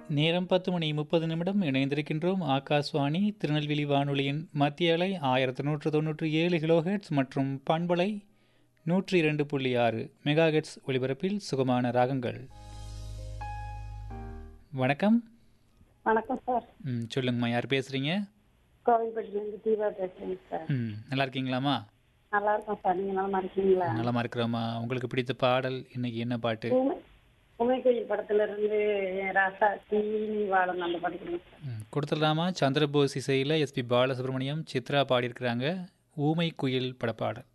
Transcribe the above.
நேரம் பத்து மணி முப்பது நிமிடம் இணைந்திருக்கின்றோம் ஆகாஷ்வாணி திருநெல்வேலி வானொலியின் மத்திய அலை ஆயிரத்தி நூற்று தொண்ணூற்றி ஏழு கிலோஹெட்ஸ் மற்றும் பண்பலை நூற்றி இரண்டு புள்ளி ஆறு மெகாஹெட்ஸ் ஒலிபரப்பில் சுகமான ராகங்கள் வணக்கம் வணக்கம் சார் ம் சொல்லுங்கம்மா யார் பேசுகிறீங்க கோவில்பட்டிலேருந்து தீபா பேசுறேங்க சார் ம் நல்லா இருக்கீங்களாம்மா நல்லா இருக்கோம் சார் நீங்கள் நலமா இருக்கீங்களா நலமா இருக்கிறோம்மா உங்களுக்கு பிடித்த பாடல் இன்னைக்கு என்ன பாட்டு உமை உமை கோயில் படத்துல இருந்து ராசா தீனி வாழம் அந்த படிக்கிறேன் சார் ம், கொடுத்துடலாமா சந்திரபோஸ் இசையில் எஸ்பி பாலசுப்ரமணியம் சித்ரா பாடியிருக்கிறாங்க ஊமை குயில் படப்பாடல்